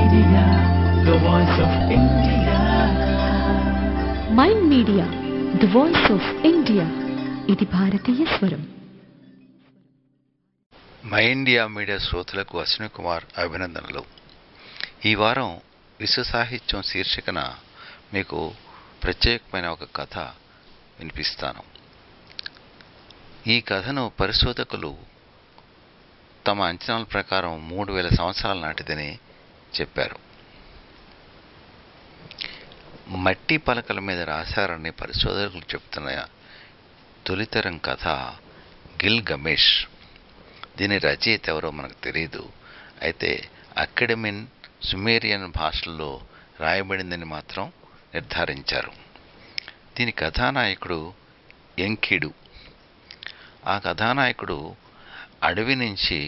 Media, the voice of India. Mind media the voice of India ఇది భారతీయ స్వరం my India media శ్రోతలకు అశ్విని కుమార్ అభినందనలు ఈ వారం విశ్వ సాహిత్యం శీర్షికన మీకు ప్రత్యేకమైన ఒక కథ వినిపిస్తాను ఈ కథను పరిశోధకులు తమ అంచనాల ప్రకారం మూడు వేల సంవత్సరాల నాటిదని చెప్పారు మట్టి పలకల మీద రాశారని పరిశోధకులు చెప్తున్న తొలితరం కథ గిల్ గమేష్ దీని రచయిత ఎవరో మనకు తెలియదు అయితే అకాడమిన్ సుమేరియన్ భాషల్లో రాయబడిందని మాత్రం నిర్ధారించారు దీని కథానాయకుడు ఎంకిడు ఆ కథానాయకుడు అడవి నుంచి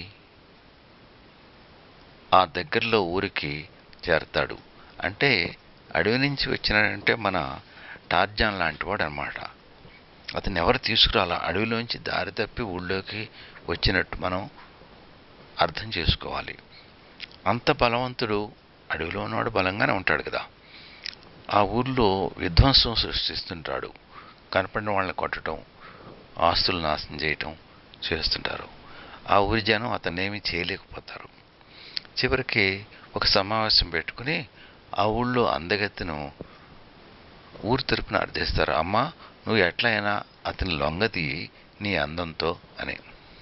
ఆ దగ్గరలో ఊరికి చేరతాడు అంటే అడవి నుంచి వచ్చినాడంటే మన టార్జాన్ లాంటివాడు అనమాట అతను ఎవరు తీసుకురాలా అడవిలోంచి దారి తప్పి ఊళ్ళోకి వచ్చినట్టు మనం అర్థం చేసుకోవాలి అంత బలవంతుడు అడవిలో ఉన్నవాడు బలంగానే ఉంటాడు కదా ఆ ఊర్లో విధ్వంసం సృష్టిస్తుంటాడు కనపడిన వాళ్ళని కొట్టడం ఆస్తులు నాశనం చేయటం చేస్తుంటారు ఆ ఊరి జనం అతన్నేమీ చేయలేకపోతారు చివరికి ఒక సమావేశం పెట్టుకుని ఆ ఊళ్ళో అందగత్తెను ఊరు తరపున అర్థిస్తారు అమ్మా నువ్వు ఎట్లయినా అతని లొంగతి నీ అందంతో అని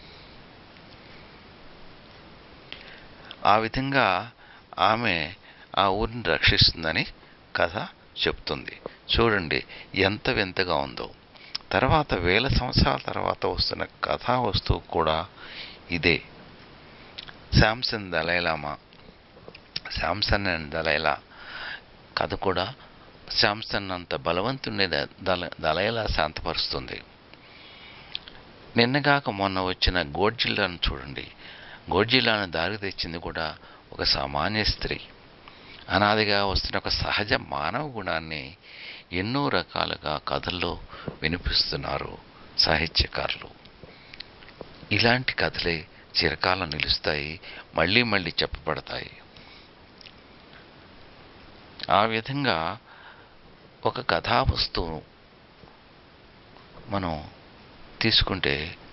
ఆ విధంగా ఆమె ఆ ఊరిని రక్షిస్తుందని కథ చెప్తుంది చూడండి ఎంత వింతగా ఉందో తర్వాత వేల సంవత్సరాల తర్వాత వస్తున్న కథా వస్తువు కూడా ఇదే శాంసన్ దలైలామా శాంసన్ అండ్ దలైలా కథ కూడా శాంసన్ అంత బలవంతుని దల దలైలా శాంతపరుస్తుంది నిన్నగాక మొన్న వచ్చిన గోడ్జిల్లాను చూడండి గోడ్జిల్లాను దారి తెచ్చింది కూడా ఒక సామాన్య స్త్రీ అనాదిగా వస్తున్న ఒక సహజ మానవ గుణాన్ని ఎన్నో రకాలుగా కథల్లో వినిపిస్తున్నారు సాహిత్యకారులు ఇలాంటి కథలే చిరకాలం నిలుస్తాయి మళ్ళీ మళ్ళీ చెప్పబడతాయి ఆ విధంగా ఒక కథా వస్తువు మనం తీసుకుంటే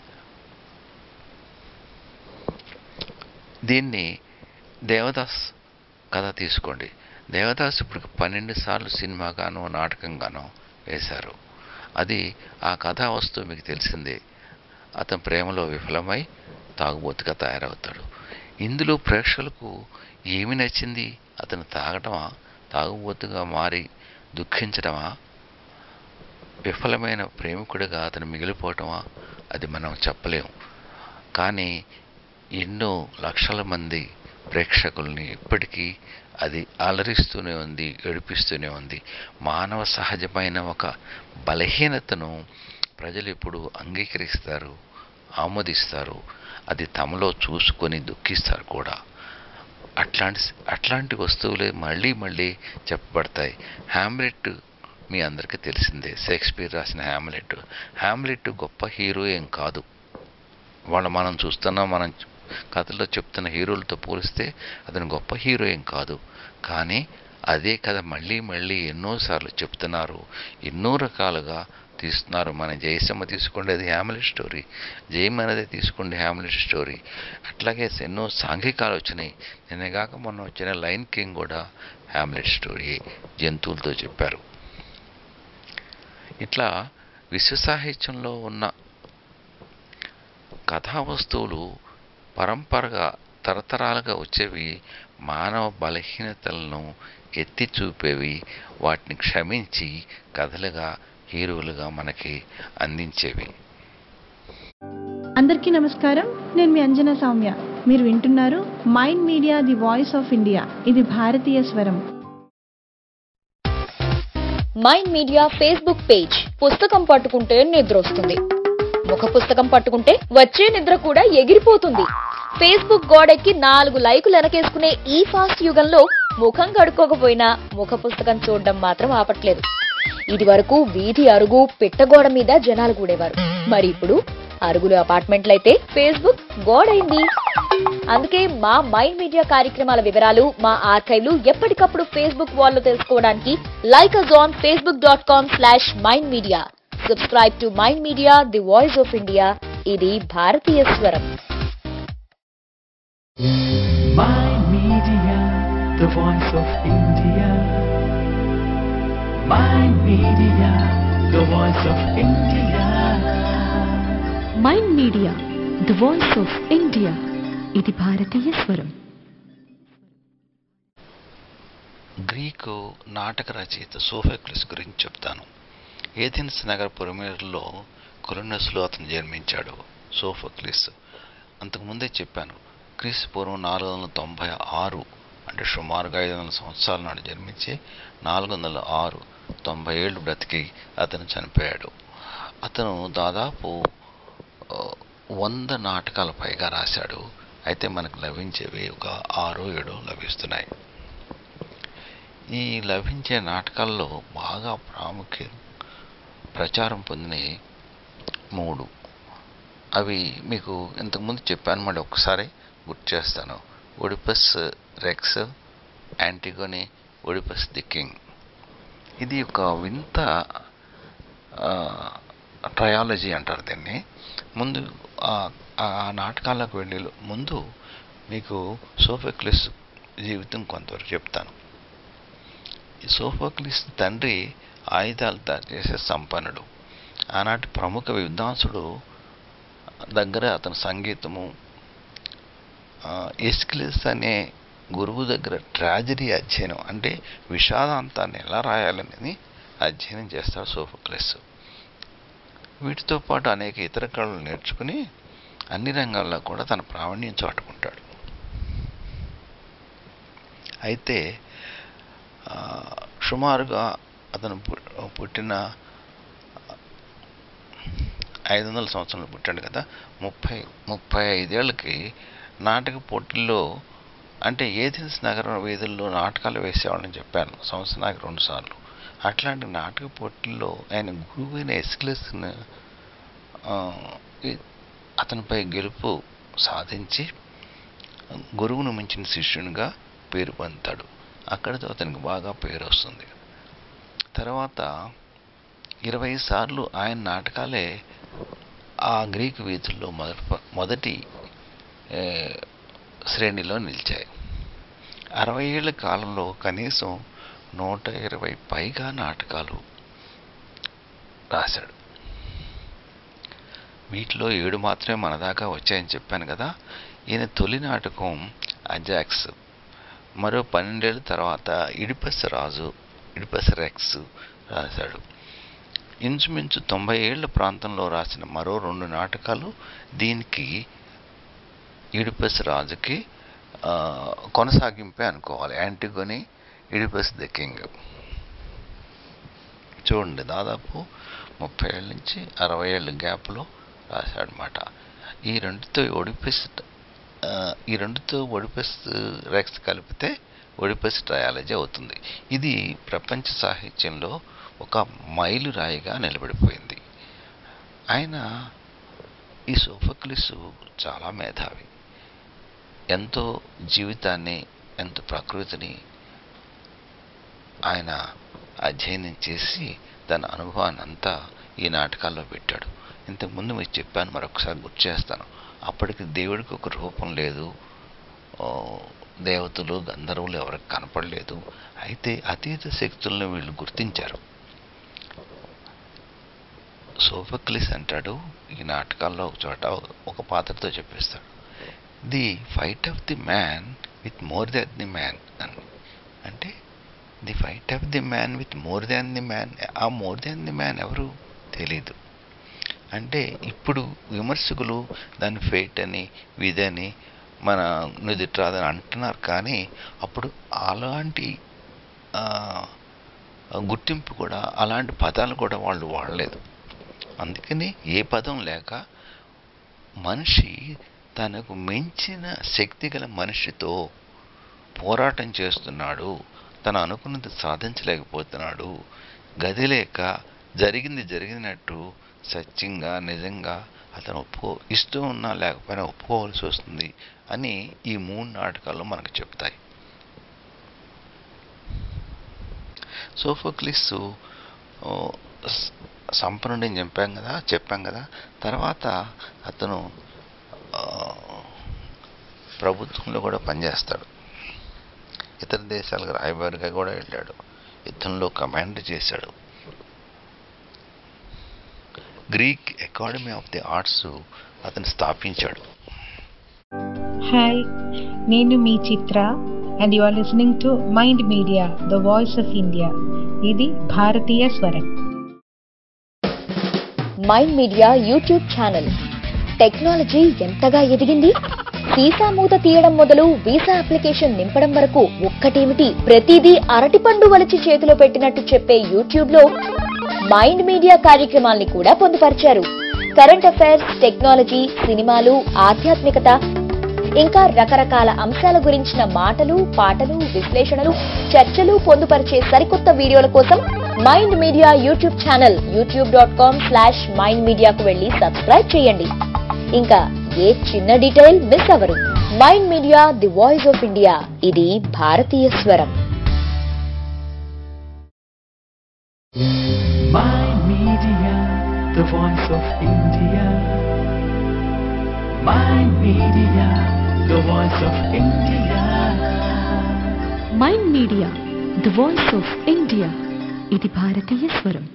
దీన్ని దేవదాస్ కథ తీసుకోండి దేవదాస్ ఇప్పుడు పన్నెండు సార్లు సినిమాగానో నాటకంగానో వేశారు అది ఆ కథా వస్తువు మీకు తెలిసిందే అతను ప్రేమలో విఫలమై తాగుబోతుగా తయారవుతాడు ఇందులో ప్రేక్షకులకు ఏమి నచ్చింది అతను తాగటమా తాగుబోతుగా మారి దుఃఖించడమా విఫలమైన ప్రేమికుడిగా అతను మిగిలిపోవటమా అది మనం చెప్పలేము కానీ ఎన్నో లక్షల మంది ప్రేక్షకుల్ని ఇప్పటికీ అది అలరిస్తూనే ఉంది ఏడిపిస్తూనే ఉంది మానవ సహజమైన ఒక బలహీనతను ప్రజలు ఇప్పుడు అంగీకరిస్తారు ఆమోదిస్తారు అది తమలో చూసుకొని దుఃఖిస్తారు కూడా అట్లాంటి అట్లాంటి వస్తువులే మళ్ళీ మళ్ళీ చెప్పబడతాయి హ్యామ్లెట్ మీ అందరికీ తెలిసిందే షేక్స్పియర్ రాసిన హ్యామ్లెట్ హ్యామ్లెట్ గొప్ప హీరో ఏం కాదు వాళ్ళు మనం చూస్తున్నాం మనం కథల్లో చెప్తున్న హీరోలతో పోలిస్తే అతను గొప్ప హీరో ఏం కాదు కానీ అదే కథ మళ్ళీ మళ్ళీ ఎన్నోసార్లు చెప్తున్నారు ఎన్నో రకాలుగా తీస్తున్నారు మన జయసమ్మ తీసుకోండి అది హ్యామ్లెట్ స్టోరీ జయం అనేది తీసుకోండి హ్యామ్లెట్ స్టోరీ అట్లాగే ఎన్నో సాంఘికాలు వచ్చినాయి నిన్నగాక మొన్న వచ్చిన లైన్ కింగ్ కూడా హ్యామ్లెట్ స్టోరీ జంతువులతో చెప్పారు ఇట్లా విశ్వ సాహిత్యంలో ఉన్న కథా వస్తువులు పరంపరగా తరతరాలుగా వచ్చేవి మానవ బలహీనతలను ఎత్తి చూపేవి వాటిని క్షమించి కథలుగా హీరోలుగా మనకి అందించేవి అందరికీ నమస్కారం నేను మీ అంజనా సౌమ్య మీరు వింటున్నారు mind media the voice of India ఇది భారతీయ స్వరం మైండ్ మీడియా ఫేస్బుక్ పేజ్ పుస్తకం పట్టుకుంటే నిద్ర వస్తుంది ముఖ పుస్తకం పట్టుకుంటే వచ్చే నిద్ర కూడా ఎగిరిపోతుంది ఫేస్బుక్ గోడెక్కి నాలుగు లైకులు వెనకేసుకునే ఈ ఫాస్ట్ యుగంలో ముఖం కడుక్కోకపోయినా ముఖ పుస్తకం చూడడం మాత్రం ఆపట్లేదు ఇది వరకు వీధి అరుగు పిట్టగోడ మీద జనాలు కూడేవారు మరి ఇప్పుడు అరుగులు అపార్ట్మెంట్లయితే ఫేస్బుక్ గోడైంది అందుకే మా మైండ్ మీడియా కార్యక్రమాల వివరాలు మా ఆర్కైవ్లు ఎప్పటికప్పుడు ఫేస్బుక్ వాల్లో తెలుసుకోవడానికి like us on Facebook dot com slash mind media subscribe to mind media the voice of India ఇది భారతీయ స్వరం My Media, the voice of India. My Media, the voice of India. Mind media the voice of India ఇది భారతీయ స్వరం Greek నాటక రచయిత Sophocles గురించి చెప్తాను ఏథెన్స్ నగర పొరమేరులో కొలనస్లో అతను జన్మించాడు సోఫోక్లిస్ అంతకుముందే చెప్పాను క్రీస్తు పూర్వం నాలుగు వందల తొంభై ఆరు అంటే సుమారుగా ఐదు వందల సంవత్సరాల నాడు జన్మించి నాలుగు వందల ఆరు తొంభై ఏళ్ళు బ్రతికి అతను చనిపోయాడు అతను దాదాపు ఆ, వంద నాటకాల పైగా రాశాడు అయితే మనకు లభించేవి ఒక ఆరు ఏడు లభిస్తున్నాయి ఈ లభించే నాటకాల్లో బాగా ప్రాముఖ్యం ప్రచారం పొందినవి మూడు అవి మీకు ఇంతకుముందు చెప్పాను మళ్ళీ ఒకసారి గుర్తు చేస్తాను Oedipus Rex Antigone Oedipus the King ఇది ఒక వింత ట్రయాలజీ అంటారు దీన్ని ముందు ఆ- ఆ నాటకాలకు వెళ్ళే ముందు మీకు సోఫోక్లిస్ జీవితం కొంతవరకు చెప్తాను ఈ సోఫోక్లిస్ తండ్రి ఆయుధాలు తయారు చేసే సంపన్నుడు ఆనాటి ప్రముఖ విద్వాంసుడు దగ్గర అతని సంగీతము ఆ, ఎస్కిలిస్ అనే గురువు దగ్గర ట్రాజడీ అధ్యయనం అంటే విషాదాంతాన్ని ఎలా రాయాలనేది అధ్యయనం చేస్తాడు సోఫోక్లిస్ వీటితో పాటు అనేక ఇతర కళలు నేర్చుకుని అన్ని రంగాల్లో కూడా తన ప్రావీణ్యం చాటుకుంటాడు అయితే ఆ, సుమారుగా అతను పు- పుట్టిన ఐదు వందల సంవత్సరంలో పుట్టాడు కదా ముప్పై ముప్పై ఐదేళ్ళకి నాటక పోటీల్లో అంటే ఏథెన్స్ నగర వీధుల్లో నాటకాలు వేసేవాళ్ళని చెప్పాను సంవత్సరానికి రెండు సార్లు అట్లాంటి నాటక పోటీల్లో ఆయన గురువైన ఎస్కిలస్ను అతనిపై గెలుపు సాధించి గురువును మించిన శిష్యునిగా పేరు పొందుతాడు అక్కడితో అతనికి బాగా పేరు వస్తుంది తర్వాత ఇరవై సార్లు ఆయన నాటకాలే ఆ గ్రీకు వీధుల్లో మొదటి మొదటి ఏ, శ్రేణిలో నిలిచాయి అరవై ఏళ్ల కాలంలో కనీసం నూట ఇరవై పైగా నాటకాలు రాశాడు వీటిలో ఏడు మాత్రమే మన దాకా వచ్చాయని చెప్పాను కదా ఈయన తొలి నాటకం అజాక్స్ మరో పన్నెండేళ్ళ తర్వాత ఇడిపస్ రాజు ఇడిపస్ రెక్స్ రాశాడు ఇంచుమించు తొంభై ఏళ్ల ప్రాంతంలో రాసిన మరో రెండు నాటకాలు దీనికి ఇడిపస్ రాజుకి ఆ, కొనసాగింపే అనుకోవాలి యాంటిగోని ఇడిపస్ ద కింగ్ చూడండి దాదాపు ముప్పై ఏళ్ళ నుంచి అరవై ఏళ్ళ గ్యాప్లో రాశాడనమాట ఈ రెండుతో ఒడిపిస్ ఆ, ఈ రెండుతో ఒడిపస్ రెక్స్ కలిపితే ఒడిపస్ ట్రయాలజీ అవుతుంది ఇది ప్రపంచ సాహిత్యంలో ఒక మైలురాయిగా నిలబడిపోయింది ఆయన ఈ సోఫక్లిస్ చాలా మేధావి ఎంతో జీవితాన్ని ఎంతో ప్రకృతిని ఆయన అధ్యయనం చేసి తన అనుభవాన్ని అంతా ఈ నాటకాల్లో పెట్టాడు ఇంతకుముందు మీకు చెప్పాను మరొకసారి గుర్తు చేస్తాను అప్పటికి దేవుడికి ఒక రూపం లేదు ఓ, దేవతలు గంధర్వులు ఎవరికి కనపడలేదు అయితే అతీత శక్తులను వీళ్ళు గుర్తించారు సోఫక్లిస్ అంటాడు ఈ నాటకాల్లో ఒక చోట ఒక పాత్రతో చెప్పేస్తాడు the fight of the man with more than the man అని అంటే the fight of the man with more than the man ఆ మోర్ దాన్ ది మ్యాన్ ఎవరు తెలీదు అంటే ఇప్పుడు విమర్శకులు దాని ఫేట్ అని విధని మన నుదిట్రాదని అంటున్నారు కానీ అప్పుడు అలాంటి ఆ, గుర్తింపు కూడా అలాంటి పదాలు కూడా వాళ్ళు వాడలేదు అందుకని ఏ పదం లేక మనిషి తనకు మించిన శక్తి గల మనిషితో పోరాటం చేస్తున్నాడు తను అనుకున్నది సాధించలేకపోతున్నాడు గది లేక జరిగింది జరిగినట్టు సత్యంగా నిజంగా అతను ఒప్పుకో ఇస్తూ ఉన్నా లేకపోయినా ఒప్పుకోవాల్సి వస్తుంది అని ఈ మూడు నాటకాలు మనకు చెప్తాయి సోఫోక్లిస్ ఓ, స- సంపన్నుడిని చెప్పాం కదా చెప్పాం కదా తర్వాత అతను ఆ, ప్రభుత్వంలో కూడా పనిచేస్తాడు ఇతర దేశాలకు రాయబారిగా కూడా వెళ్ళాడు యుద్ధంలో కమాండ్ చేశాడు Greek Academy of the Arts అతను స్థాపించాడు హాయ్ నేను మీ Chitra and you are listening to mind media the voice of India ఇది భారతీయ స్వరం mind media YouTube channel technology ఎంతగా ఎదిగింది వీసా మూత తీయడం మొదలు వీసా అప్లికేషన్ నింపడం వరకు ఒక్కటేమిటి ప్రతిదీ అరటిపండు వలిచి చేతిలో పెట్టినట్టు చెప్పే యూట్యూబ్ లో మైండ్ మీడియా కార్యక్రమాల్ని కూడా పొందుపరిచారు కరెంట్ అఫైర్స్ టెక్నాలజీ సినిమాలు ఆధ్యాత్మికత ఇంకా రకరకాల అంశాల గురించిన మాటలు పాటలు విశ్లేషణలు చర్చలు పొందుపరిచే సరికొత్త వీడియోల కోసం mind media YouTube channel YouTube dot com slash mind మీడియాకు వెళ్లి సబ్స్క్రైబ్ చేయండి ఇంకా ఏ చిన్న డీటెయిల్ మిస్ అవరు mind media the voice of India ఇది భారతీయ స్వరం Mind Media, the voice of India. Mind Media, the voice of India. Mind media the voice of India ఇది భారతీయ స్వరం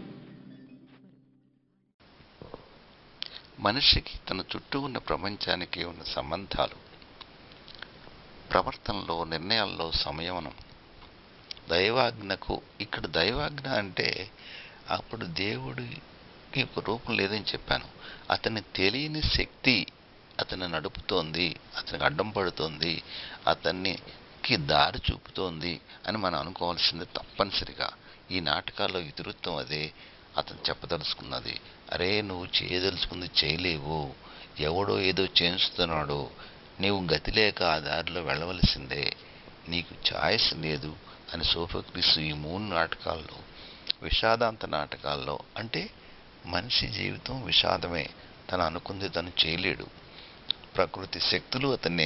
మనిషికి తన చుట్టూ ఉన్న ప్రపంచానికి ఉన్న సంబంధాలు ప్రవర్తనలో నిర్ణయాల్లో సంయమనం దైవాజ్ఞకు ఇక్కడ దైవాజ్ఞ అంటే అప్పుడు దేవుడికి ఒక రూపం లేదని చెప్పాను అతని తెలియని శక్తి అతన్ని నడుపుతోంది అతనికి అడ్డం పడుతోంది అతనికి దారి చూపుతోంది అని మనం అనుకోవాల్సింది తప్పనిసరిగా ఈ నాటకాల్లో ఇతివృత్తం అదే అతను చెప్పదలుచుకున్నది అరే నువ్వు చేయదలుచుకుంది చేయలేవు ఎవడో ఏదో చేస్తున్నాడు నీవు గతి లేక ఆ దారిలో వెళ్ళవలసిందే నీకు ఛాయిస్ లేదు అని సోఫోక్లిస్ ఈ మూడు నాటకాల్లో విషాదాంత నాటకాల్లో అంటే మనిషి జీవితం విషాదమే తను అనుకుంది తను చేయలేడు ప్రకృతి శక్తులు అతన్ని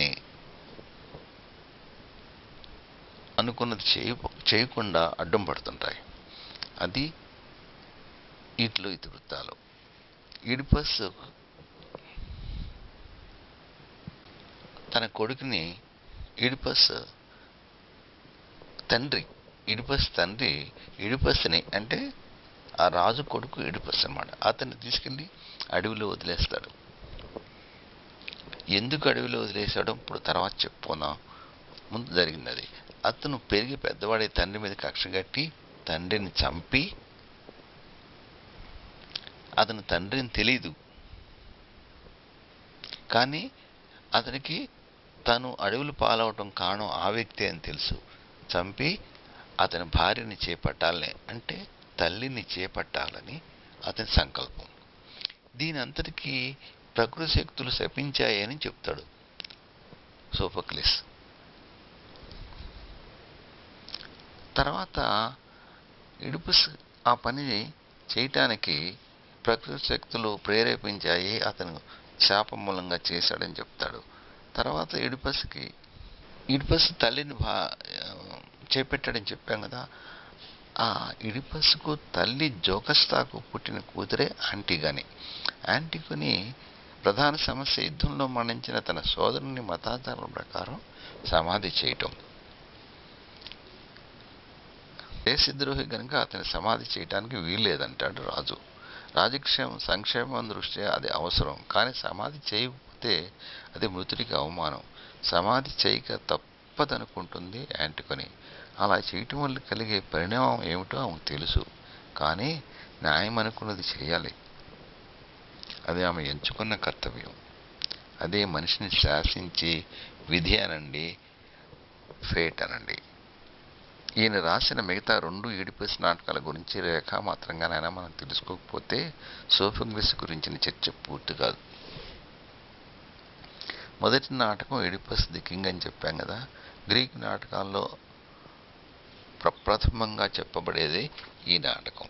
అనుకున్నది చేయ చేయకుండా అడ్డం పడుతుంటాయి అది వీటిలో ఇతివృత్తాలు ఈడిపస్ తన కొడుకుని ఈడిపస్ తండ్రి ఇడిపస్ తండ్రి ఇడిపస్ని అంటే ఆ రాజు కొడుకు ఇడిపస్ అన్నమాట అతన్ని తీసుకెళ్ళి అడవిలో వదిలేస్తాడు ఎందుకు అడవిలో వదిలేశాడో ఇప్పుడు తర్వాత చెప్పుకుందాం ముందు జరిగింది అది అతను పెరిగి పెద్దవాడి తండ్రి మీద కక్ష కట్టి తండ్రిని చంపి అతను తండ్రిని తెలీదు కానీ అతనికి తను అడవులు పాలవటం కారణం ఆ వ్యక్తి అని తెలుసు చంపి అతని భార్యని చేపట్టాలని అంటే తల్లిని చేపట్టాలని అతని సంకల్పం దీని అంతటికీ ప్రకృతి శక్తులు శపించాయని చెప్తాడు సోఫోక్లిస్ తర్వాత ఇడుపుస్ ఆ పని చేయటానికి ప్రకృతి శక్తులు ప్రేరేపించాయి అతను శాప మూలంగా చేశాడని చెప్తాడు తర్వాత ఇడిపస్కి ఇడిపస్ తల్లిని భా చేపెట్టాడని చెప్పాం కదా ఆ ఇడిపస్కు తల్లి జోకస్తాకు పుట్టిన కూతురే ఆంటిగాని ఆంటికుని ప్రధాన సమస్య యుద్ధంలో మరణించిన తన సోదరుని మతాచారం ప్రకారం సమాధి చేయటం దేశద్రోహి కనుక అతని సమాధి చేయటానికి వీల్లేదంటాడు రాజు రాజక్షేమం సంక్షేమం దృష్ట్యా అది అవసరం కానీ సమాధి చేయకపోతే అది మృతుడికి అవమానం సమాధి చేయక తప్పదనుకుంటుంది యాంటికొని అలా చేయటం వల్ల కలిగే పరిణామం ఏమిటో ఆమెకు తెలుసు కానీ న్యాయం అనుకున్నది చేయాలి అది ఆమె ఎంచుకున్న కర్తవ్యం అదే మనిషిని శాసించే విధి అనండి ఫేట్ అనండి ఈయన రాసిన మిగతా రెండు ఈడిపస్ నాటకాల గురించి రేఖామాత్రంగానైనా మనం తెలుసుకోకపోతే సోఫోగ్లిస్ గురించిన చర్చ పూర్తి కాదు మొదటి నాటకం ఎడిపస్ ది కింగ్ అని చెప్పాం కదా గ్రీక్ నాటకాల్లో ప్రప్రథమంగా చెప్పబడేది ఈ నాటకం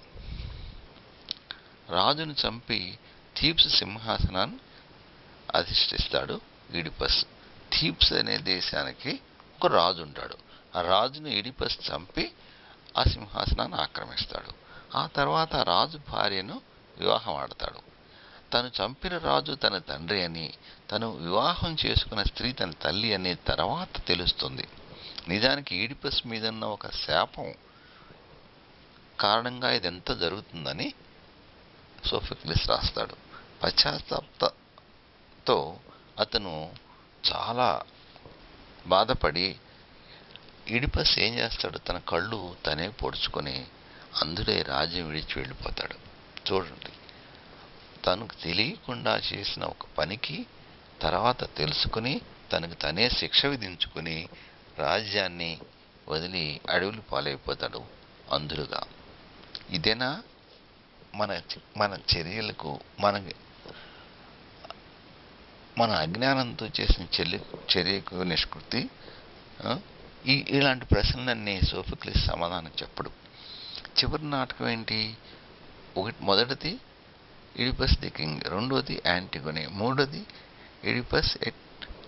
రాజును చంపి థీప్స్ సింహాసనాన్ని అధిష్ఠిస్తాడు ఈడిపస్ థీప్స్ అనే దేశానికి ఒక రాజు ఉంటాడు ఆ రాజును ఇడిపస్ చంపి ఆ సింహాసనాన్ని ఆక్రమిస్తాడు ఆ తర్వాత ఆ రాజు భార్యను వివాహం ఆడతాడు తను చంపిన రాజు తన తండ్రి అని తను వివాహం చేసుకున్న స్త్రీ తన తల్లి అనే తర్వాత తెలుస్తుంది నిజానికి ఈడిపస్ మీద ఉన్న ఒక శాపం కారణంగా ఇదంతా జరుగుతుందని సోఫిక్లిస్ రాస్తాడు పశ్చాత్తాపతో అతను చాలా బాధపడి ఈడిపస్ ఏం చేస్తాడు తన కళ్ళు తనే పొడుచుకొని అందుడే రాజ్యం విడిచి వెళ్ళిపోతాడు చూడండి తనకు తెలియకుండా చేసిన ఒక పనికి తర్వాత తెలుసుకుని తనకు తనే శిక్ష విధించుకుని రాజ్యాన్ని వదిలి అడవులు పాలైపోతాడు అందులుగా ఇదేనా మన మన చర్యలకు మన మన అజ్ఞానంతో చేసిన చెల్లి చర్యకు నిష్కృతి ఆ, ఈ ఇలాంటి ప్రశ్నలన్నీ సోఫిక్లిస్ సమాధానం చెప్పడు చివరి నాటకం ఏంటి ఒకటి మొదటిది ఇడిపస్ ది కింగ్ రెండోది యాంటిగోని మూడోది ఇడిపస్ ఎట్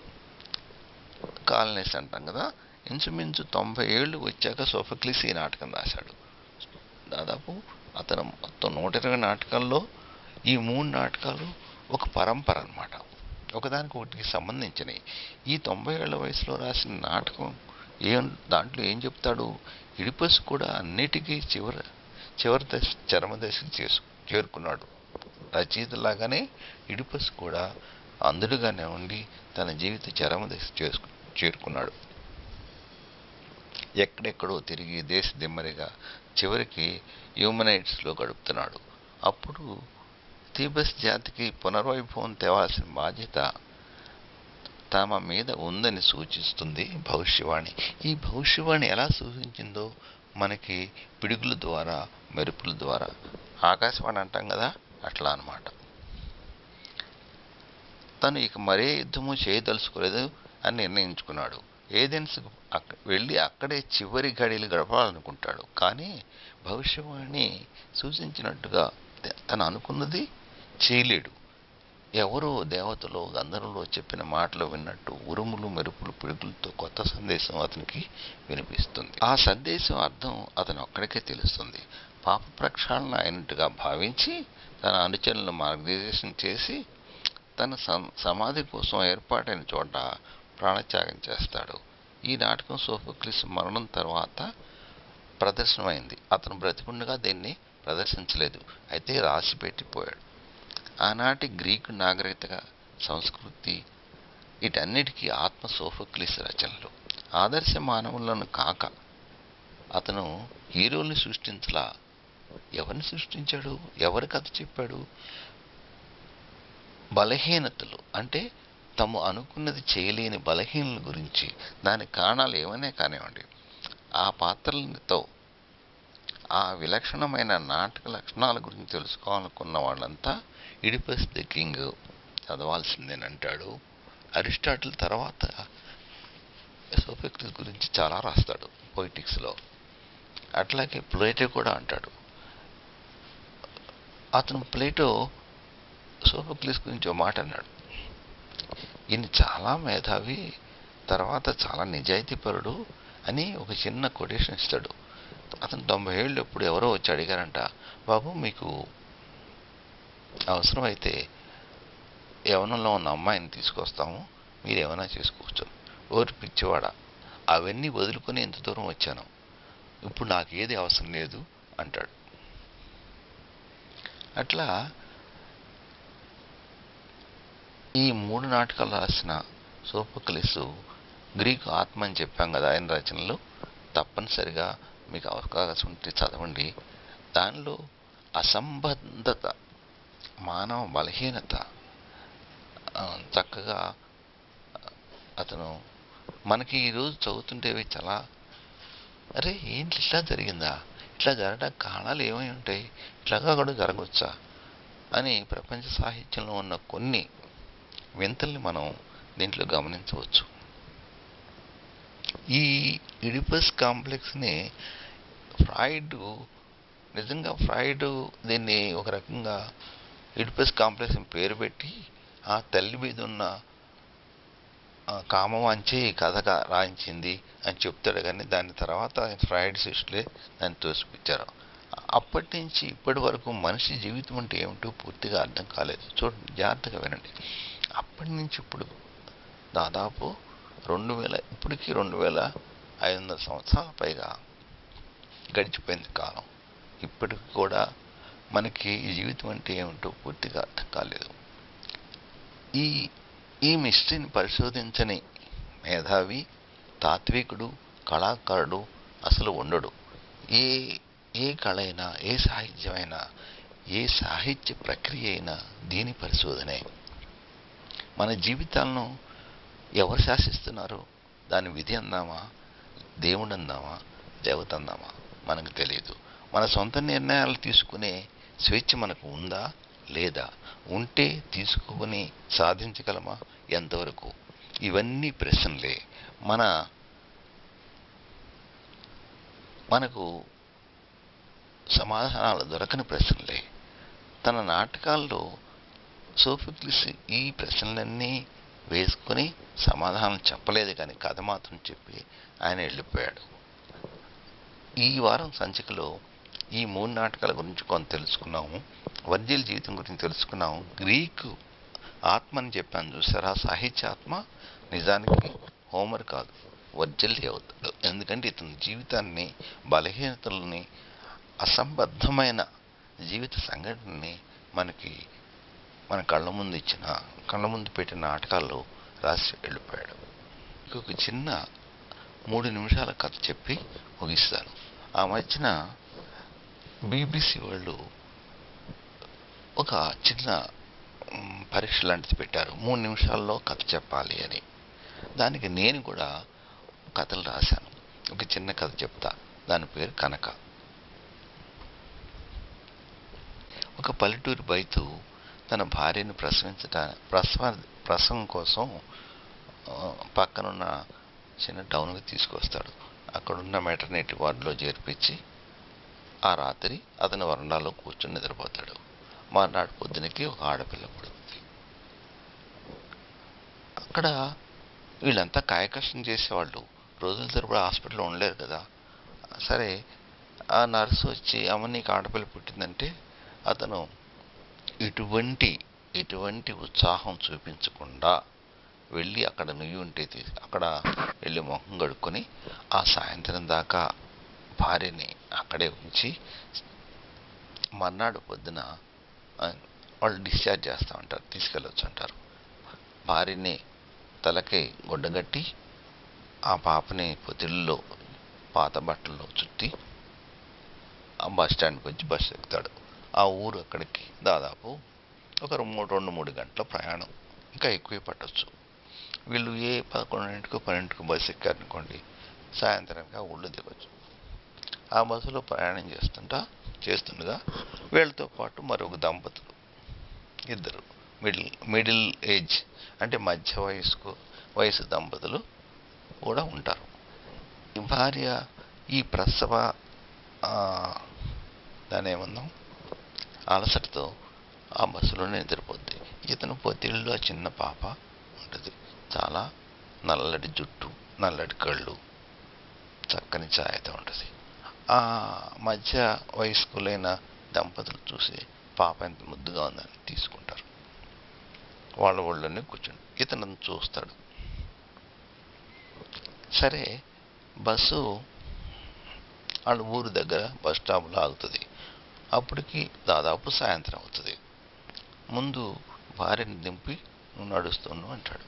కాలనీస్ అంటాం కదా ఇంచుమించు తొంభై ఏళ్ళు వచ్చాక సోఫక్లిస్ ఈ నాటకం రాశాడు దాదాపు అతను మొత్తం నూట ఇరవై నాటకాల్లో ఈ మూడు నాటకాలు ఒక పరంపర అన్నమాట ఒకదానికి ఒకటికి సంబంధించినవి ఈ తొంభై ఏళ్ల వయసులో రాసిన నాటకం ఏం దాంట్లో ఏం చెప్తాడు ఇడిపస్ కూడా అన్నిటికీ చివరి చివరి దశ చరమ దశకి చేసు చేరుకున్నాడు రచయితలాగానే ఇడిపస్ కూడా అందుడుగానే ఉండి తన జీవిత చరమ దశ చేసుకు చేరుకున్నాడు ఎక్కడెక్కడో తిరిగి దేశ దిమ్మరిగా చివరికి హ్యూమనైట్స్లో గడుపుతున్నాడు అప్పుడు తీబస్ జాతికి పునర్వైభవం తేవాల్సిన బాధ్యత తమ మీద ఉందని సూచిస్తుంది భవిష్యవాణి ఈ భవిష్యవాణి ఎలా సూచించిందో మనకి పిడుగుల ద్వారా మెరుపుల ద్వారా ఆకాశవాణి అంటాం కదా అట్లా అన్నమాట తను ఇక మరే యుద్ధము చేయదలుచుకోలేదు అని నిర్ణయించుకున్నాడు ఏథెన్స్కు అక్క వెళ్ళి అక్కడే చివరి గడియలు గడపాలనుకుంటాడు కానీ భవిష్యవాణి సూచించినట్టుగా త- తను అనుకున్నది చేయలేడు ఎవరో దేవతలో గంధర్వులో చెప్పిన మాటలు విన్నట్టు ఉరుములు మెరుపులు పిడుగులతో కొత్త సందేశం అతనికి వినిపిస్తుంది ఆ సందేశం అర్థం అతను ఒక్కడికే తెలుస్తుంది పాప ప్రక్షాళన అయినట్టుగా భావించి తన అనుచరులను మార్గదర్శనం చేసి తన సం- సమాధి కోసం ఏర్పాటైన చోట ప్రాణత్యాగం చేస్తాడు ఈ నాటకం సోఫోక్లిస్ మరణం తర్వాత ప్రదర్శనమైంది అతను బ్రతికుండగా దీన్ని ప్రదర్శించలేదు అయితే రాసి పెట్టిపోయాడు ఆనాటి గ్రీకు నాగరికత సంస్కృతి వీటన్నిటికీ ఆత్మ సోఫోక్లిస్ రచనలు ఆదర్శ మానవులను కాక అతను హీరోల్ని సృష్టించలా ఎవరిని సృష్టించాడు ఎవరి కథ చెప్పాడు బలహీనతలు అంటే తాము అనుకున్నది చేయలేని బలహీనల గురించి దాని కారణాలు ఏమైనా కానివ్వండి ఆ పాత్రలతో ఆ విలక్షణమైన నాటక లక్షణాల గురించి తెలుసుకోవాలనుకున్న వాళ్ళంతా ఇడిపస్ ది కింగ్ చదవాల్సిందేనంటాడు అరిస్టాటిల్ తర్వాత సోఫెక్టిస్ గురించి చాలా రాస్తాడు పొయిటిక్స్లో అట్లాగే ప్లేటో కూడా అంటాడు అతను ప్లేటో సోఫోక్లిస్ గురించి ఒక మాట అన్నాడు ఈయన చాలా మేధావి తర్వాత చాలా నిజాయితీపరుడు అని ఒక చిన్న కొటేషన్ ఇస్తాడు అతను తొంభై ఏళ్ళు ఎప్పుడు ఎవరో వచ్చి అడిగారంట బాబు మీకు అవసరమైతే యవనంలో ఉన్న అమ్మాయిని తీసుకొస్తాము మీరు ఏమైనా చేసుకోవచ్చు ఓరి పిచ్చివాడ అవన్నీ వదులుకొని ఎంత దూరం వచ్చాను ఇప్పుడు నాకు ఏది అవసరం లేదు అంటాడు అట్లా ఈ మూడు నాటకాలు రాసిన సోఫోక్లిస్ గ్రీకు ఆత్మ అని చెప్పాం కదా ఆయన రచనలు తప్పనిసరిగా మీకు అవకాశం ఉంటే చదవండి దానిలో అసంబద్ధత మానవ బలహీనత ఆ, చక్కగా అతను మనకి ఈరోజు చదువుతుంటేవి చాలా అరే ఏంటి ఇట్లా జరిగిందా ఇట్లా జరగడానికి కారణాలు ఏమై ఉంటాయి ఇట్లాగా కూడా జరగవచ్చా అని ప్రపంచ సాహిత్యంలో ఉన్న కొన్ని వింతల్ని మనం దీంట్లో గమనించవచ్చు ఈ ఇడిపస్ కాంప్లెక్స్ని ఫ్రాయిడ్ నిజంగా ఫ్రాయిడ్ దీన్ని ఒక రకంగా ఇడిపస్ కాంప్లెక్స్ అని పేరు పెట్టి ఆ తల్లి మీద ఉన్న ఆ, కామవాంచే ఈ కథగా రాయించింది అని చెప్తాడు కానీ దాని తర్వాత ఫ్రైడ్ సిస్టులే దాన్ని తోసిపించారు అప్పటి నుంచి ఇప్పటి వరకు మనిషి జీవితం అంటే ఏమిటో పూర్తిగా అర్థం కాలేదు చూడండి జాగ్రత్తగా వినండి అప్పటి నుంచి ఇప్పుడు దాదాపు రెండు వేల ఇప్పటికీ రెండు వేల ఐదు వందల సంవత్సరాల పైగా గడిచిపోయింది కాలం ఇప్పటికి కూడా మనకి ఈ జీవితం అంటే ఏమిటో పూర్తిగా అర్థం కాలేదు ఈ ఈ మిస్టరీని పరిశోధించని మేధావి తాత్వికుడు కళాకారుడు అసలు ఉండడు ఏ ఏ కళ అయినా ఏ సాహిత్యమైనా ఏ సాహిత్య ప్రక్రియ అయినా దీని పరిశోధనే మన జీవితాలను ఎవరు శాసిస్తున్నారు దాని విధి అందామా దేవుడు అందామా దేవత అందామా మనకు తెలియదు మన సొంత నిర్ణయాలు తీసుకునే స్వేచ్ఛ మనకు ఉందా లేదా ఉంటే తీసుకుని సాధించగలమా ఎంతవరకు ఇవన్నీ ప్రశ్నలే మన మనకు సమాధానాలు దొరకని ప్రశ్నలే తన నాటకాల్లో సోఫిక్లిస్ ఈ ప్రశ్నలన్నీ వేసుకొని సమాధానం చెప్పలేదు కానీ కథ మాత్రం చెప్పి ఆయన వెళ్ళిపోయాడు ఈ వారం సంచికలో ఈ మూడు నాటకాల గురించి కొంత తెలుసుకున్నాము వర్జిల్ జీవితం గురించి తెలుసుకున్నాము గ్రీకు ఆత్మని చెప్పాను చూసారా సాహిత్య ఆత్మ నిజానికి హోమర్ కాదు వర్జల్లి అవుతాడు ఎందుకంటే ఇతని జీవితాన్ని బలహీనతల్ని అసంబద్ధమైన జీవిత సంఘటనని మనకి మన కళ్ళ ముందు ఇచ్చిన కళ్ళ ముందు పెట్టిన నాటకాల్లో రాసి వెళ్ళిపోయాడు ఇంకొక చిన్న మూడు నిమిషాల కథ చెప్పి ముగిస్తాను ఆ మధ్యన బీబీసీ వాళ్ళు ఒక చిన్న మ్, పరీక్ష లాంటిది పెట్టారు మూడు నిమిషాల్లో కథ చెప్పాలి అని దానికి నేను కూడా కథలు రాశాను ఒక చిన్న కథ చెప్తా దాని పేరు కనక ఒక పల్లెటూరి బైతు తన భార్యను ప్రసవించటా ప్రసవ ప్రసవం కోసం ఆ, పక్కనున్న చిన్న టౌన్కి తీసుకొస్తాడు అక్కడున్న మెటర్నిటీ వార్డులో చేర్పించి ఆ రాత్రి అతని వరండాలో కూర్చొని నిద్రపోతాడు మర్నాడు పొద్దునకి ఒక ఆడపిల్ల పుడుతుంది అక్కడ వీళ్ళంతా కాయకష్టం చేసేవాళ్ళు రోజుల తరబడి హాస్పిటల్లో ఉండలేరు కదా సరే ఆ నర్సు వచ్చి అమ్మ నీకు ఆడపిల్ల పుట్టిందంటే అతను ఇటువంటి ఎటువంటి ఉత్సాహం చూపించకుండా వెళ్ళి అక్కడ నుయ్యి ఉంటే తీసి అక్కడ వెళ్ళి మొహం కడుక్కొని ఆ సాయంత్రం దాకా భార్యని అక్కడే ఉంచి మర్నాడు పొద్దున ఆ, వాళ్ళు డిశ్చార్జ్ చేస్తూ ఉంటారు తీసుకెళ్ళొచ్చు అంటారు భార్యని తలకి గుడ్డగట్టి ఆ పాపని పొదిల్లో పాత బట్టల్లో చుట్టి ఆ బస్ స్టాండ్కి వచ్చి బస్సు ఎక్కుతాడు ఆ ఊరు అక్కడికి దాదాపు ఒక రెండు మూడు రెండు మూడు గంటల ప్రయాణం ఇంకా ఎక్కువే పట్టొచ్చు వీళ్ళు ఏ పదకొండింటికో పన్నెండుకో బస్సు ఎక్కారనుకోండి సాయంత్రానికి ఆ ఊళ్ళో దిగొచ్చు ఆ బస్సులో ప్రయాణం చేస్తుంటా చేస్తుండగా వీళ్ళతో పాటు మరొక దంపతులు ఇద్దరు మిడిల్ మిడిల్ ఏజ్ అంటే మధ్య వయస్కు వయసు దంపతులు కూడా ఉంటారు ఈ భార్య ఈ ప్రసవ ఆ, దాని ఏమందాం అలసటతో ఆ బస్సులోనే నిద్రపోద్ది ఇతను పొత్తిళ్ళలో చిన్న పాప ఉంటుంది చాలా నల్లటి జుట్టు నల్లటి కళ్ళు చక్కని ఛాయతో ఉంటుంది ఆ మధ్య వయస్కులైన దంపతులు చూసి పాప ఎంత ముద్దుగా ఉందని తీసుకుంటారు వాళ్ళ ఒళ్ళోనే కూర్చుని ఇతను చూస్తాడు సరే బస్సు వాళ్ళ ఊరు దగ్గర బస్ స్టాప్లో ఆగుతుంది అప్పటికి దాదాపు సాయంత్రం అవుతుంది ముందు భార్యని దింపి నువ్వు నడుస్తున్నావు అంటాడు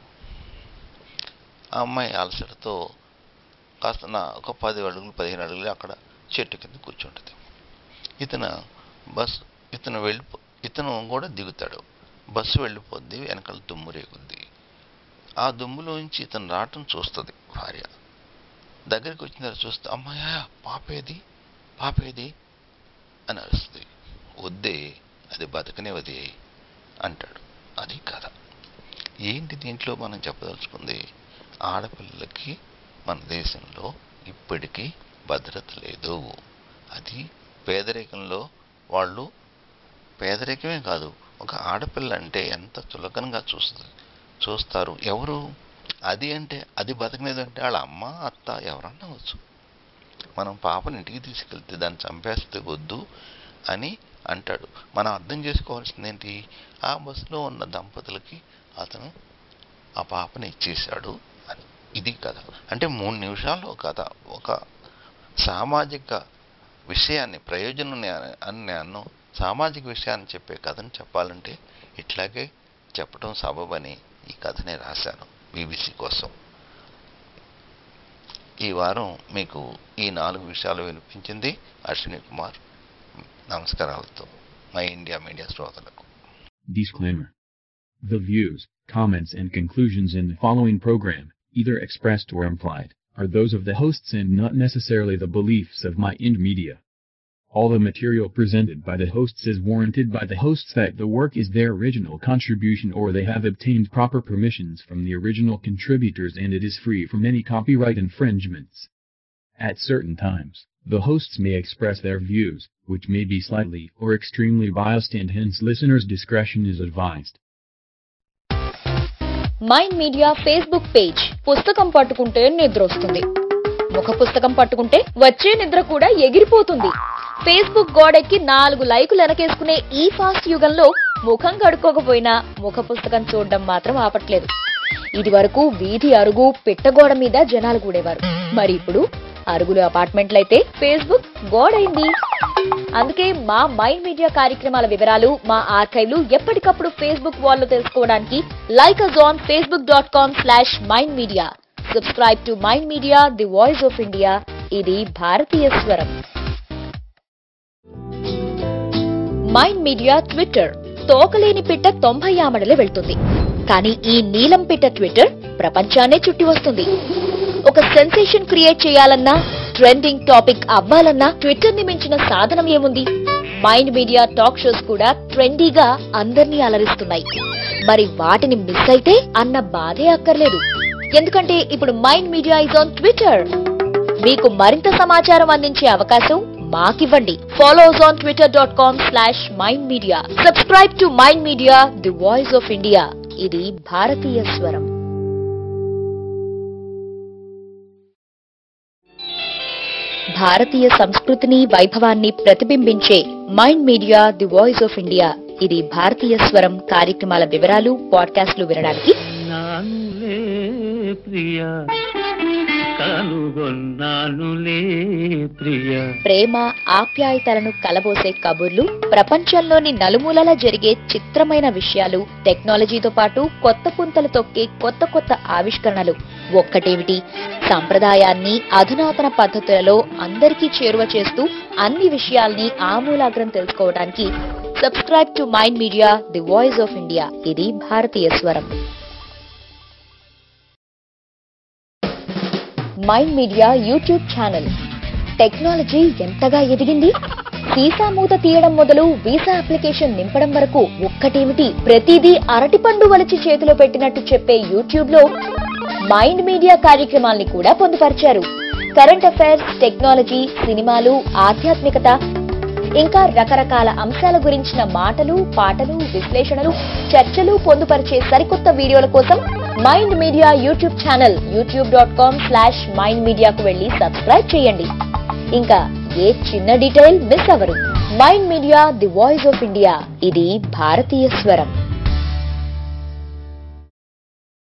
ఆ అమ్మాయి అలసటతో కాస్త నా ఒక పది అడుగులు పదిహేను అడుగులు అక్కడ చెట్టు కింద కూర్చుంటుంది ఇతను బస్ ఇతను వెళ్ళిపో ఇతను కూడా దిగుతాడు బస్సు వెళ్ళిపోద్ది వెనకాల దుమ్ము రేగుద్ది ఆ దుమ్ములోంచి ఇతను రావటం చూస్తుంది భార్య దగ్గరికి వచ్చిన తర్వాత చూస్తే అమ్మాయ పాపేది పాపేది అని అరుస్తుంది వద్దే అది బతకనివది అంటాడు అది కథ ఏంటి దీంట్లో మనం చెప్పదలుచుకుంది ఆడపిల్లలకి మన దేశంలో ఇప్పటికీ భద్రత లేదు అది పేదరికంలో వాళ్ళు పేదరికమే కాదు ఒక ఆడపిల్ల అంటే ఎంత చులకనగా చూస్తుంది చూస్తారు ఎవరు అది అంటే అది బతకలేదు అంటే వాళ్ళ అమ్మ అత్త ఎవరన్నా వచ్చు మనం పాపని ఇంటికి తీసుకెళ్తే దాన్ని చంపేస్తే వద్దు అని అంటాడు మనం అర్థం చేసుకోవాల్సింది ఏంటి ఆ బస్సులో ఉన్న దంపతులకి అతను ఆ పాపని ఇచ్చేశాడు అని ఇది కథ అంటే మూడు నిమిషాల్లో కథ ఒక సామాజిక విషయాన్ని ప్రయోజనం అని నేను సామాజిక విషయాన్ని చెప్పే కథను చెప్పాలంటే ఇట్లాగే చెప్పడం సబబని ఈ కథని రాశాను బీబీసీ కోసం ఈ వారం మీకు ఈ నాలుగు విషయాలు వినిపించింది అశ్విని కుమార్ నమస్కారాలతో మై ఇండియా మీడియా శ్రోతలకు Disclaimer. The views, comments and conclusions in the following program, either expressed or implied, are those of the hosts and not necessarily the beliefs of My Ind Media. All the material presented by the hosts is warranted by the hosts that the work is their original contribution or they have obtained proper permissions from the original contributors and it is free from any copyright infringements. At certain times, the hosts may express their views, which may be slightly or extremely biased and hence listeners' discretion is advised. Mind media Facebook page పుస్తకం పట్టుకుంటే నిద్ర వస్తుంది ముఖ పుస్తకం పట్టుకుంటే వచ్చే నిద్ర కూడా ఎగిరిపోతుంది ఫేస్బుక్ గోడెక్కి నాలుగు లైకులు వెనకేసుకునే ఈ ఫాస్ట్ యుగంలో ముఖం కడుక్కోకపోయినా ముఖ పుస్తకం చూడడం మాత్రం ఆపట్లేదు ఇది వరకు వీధి అరుగు పిట్టగోడ మీద జనాలు కూడేవారు మరి ఇప్పుడు అరుగులు అపార్ట్మెంట్లయితే ఫేస్బుక్ గోడైంది అందుకే మా మైండ్ మీడియా కార్యక్రమాల వివరాలు మా ఆర్కైవ్లు ఎప్పటికప్పుడు ఫేస్బుక్ వాల్లో తెలుసుకోవడానికి like us on Facebook dot com slash mind media subscribe to mind media the voice of India ఇది భారతీయ స్వరం మైండ్ మీడియా ట్విట్టర్ తోకలేని పిట్ట తొంభై ఆమడలే వెళ్తుంది కానీ ఈ నీలం పిట్ట ట్విట్టర్ ప్రపంచాన్నే చుట్టి వస్తుంది ఒక సెన్సేషన్ క్రియేట్ చేయాలన్నా ట్రెండింగ్ టాపిక్ అవ్వాలన్నా ట్విట్టర్ ని మించిన సాధనం ఏముంది మైండ్ మీడియా టాక్ షోస్ కూడా ట్రెండీగా అందర్నీ అలరిస్తున్నాయి మరి వాటిని మిస్ అయితే అన్న బాధే అక్కర్లేదు ఎందుకంటే ఇప్పుడు mind media is on Twitter మీకు మరింత సమాచారం అందించే అవకాశం మాకివ్వండి follow us on Twitter dot com slash mind media subscribe to mind media the voice of India ఇది భారతీయ స్వరం భారతీయ సంస్కృతిని వైభవాన్ని ప్రతిబింబించే mind media the voice of India ఇది భారతీయ స్వరం కార్యక్రమాల వివరాలు పాడ్కాస్ట్లు వినడానికి నానులే ప్రియ కనుగొన్నానులే ప్రియ ప్రేమ ఆప్యాయతలను కలబోసే కబుర్లు ప్రపంచంలోని నలుమూలలా జరిగే చిత్రమైన విషయాలు టెక్నాలజీతో పాటు కొత్త పుంతలు తొక్కే కొత్త కొత్త ఆవిష్కరణలు ఒక్కటేమిటి సంప్రదాయాన్ని అధునాతన పద్ధతులలో అందరికీ చేరువ చేస్తూ అన్ని విషయాల్ని ఆమూలాగ్రం తెలుసుకోవడానికి subscribe to mind media the voice of India ఇది భారతీయ స్వరం mind media YouTube channel technology ఎంతగా ఎదిగింది వీసా మూత తీయడం మొదలు వీసా అప్లికేషన్ నింపడం వరకు ఒక్కటేమిటి ప్రతిదీ అరటిపండు వలిచి చేతిలో పెట్టినట్టు చెప్పే యూట్యూబ్ లో మైండ్ మీడియా కార్యక్రమాల్ని కూడా పొందుపరిచారు కరెంట్ అఫైర్స్ టెక్నాలజీ సినిమాలు ఆధ్యాత్మికత ఇంకా రకరకాల అంశాల గురించిన మాటలు పాటలు విశ్లేషణలు చర్చలు పొందుపరిచే సరికొత్త వీడియోల కోసం mind media YouTube channel YouTube dot com slash mind మీడియాకు వెళ్లి సబ్స్క్రైబ్ చేయండి ఇంకా ఏ చిన్న డీటెయిల్ మిస్ అవ్వరు mind media the voice of India ఇది భారతీయ స్వరం